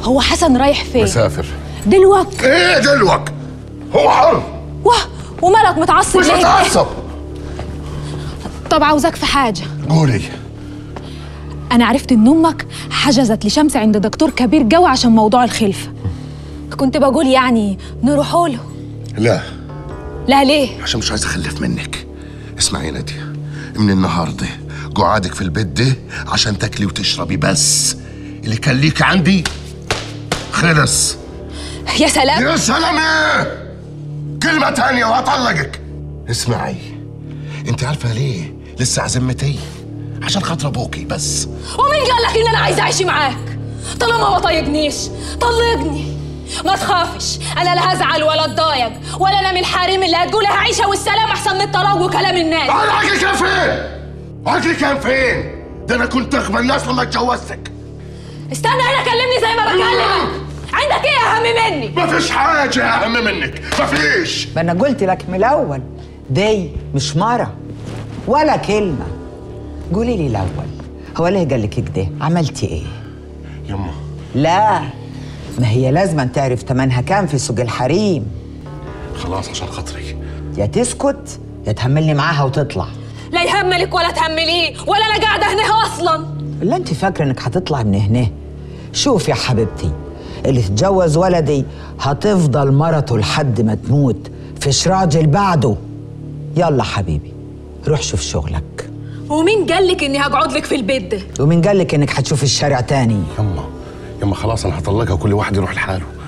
هو حسن رايح فين مسافر دلوقتي ايه دلوك هو حر واه ومالك متعصب مش ليه متعصب طب عاوزاك في حاجه قولي انا عرفت ان امك حجزت لشمس عند دكتور كبير جو عشان موضوع الخلفه كنت بقول يعني نروحوا له لا لا ليه عشان مش عايز اخلف منك اسمعي يا نادية من النهارده قعادك في البيت ده عشان تاكلي وتشربي بس اللي كان ليك عندي خلص يا سلام يا سلام ايه كلمة تانية وهطلقك اسمعي انت عارفة ليه لسه عزمتي عشان خاطر ابوكي بس ومين قال لك ان انا عايزه اعيش معاك طالما ما طايقنيش طلقني ما تخافش انا لا هزعل ولا اتضايق ولا انا من الحريم اللي هتقولها عيشه والسلام احسن من الطلاق وكلام الناس عقلك كان فين؟ عقلك كان فين؟ ده انا كنت اغبى الناس لما اتجوزتك استنى هنا كلمني زي ما بكلمك عندك ايه اهم مني مفيش حاجة أهم منك مفيش ما انا قلت لك من الاول دي مش مرة ولا كلمة قولي لي الاول هو ليه قال لك كده عملتي ايه يما لا ما هي لازم تعرف تمنها كام في سوق الحريم خلاص عشان خاطري يا تسكت يا تهملني معاها وتطلع لا يهملك ولا تهمليه ولا انا قاعده هنا اصلا الا انت فاكره انك هتطلع من هنا شوف يا حبيبتي اللي تتجوز ولدي هتفضل مرته لحد ما تموت فيش راجل بعده يلا حبيبي روح شوف شغلك ومين قال لك اني هقعد لك في البيت ده ومين قال لك انك هتشوف الشارع تاني يما يما خلاص أنا هطلقها وكل واحد يروح لحاله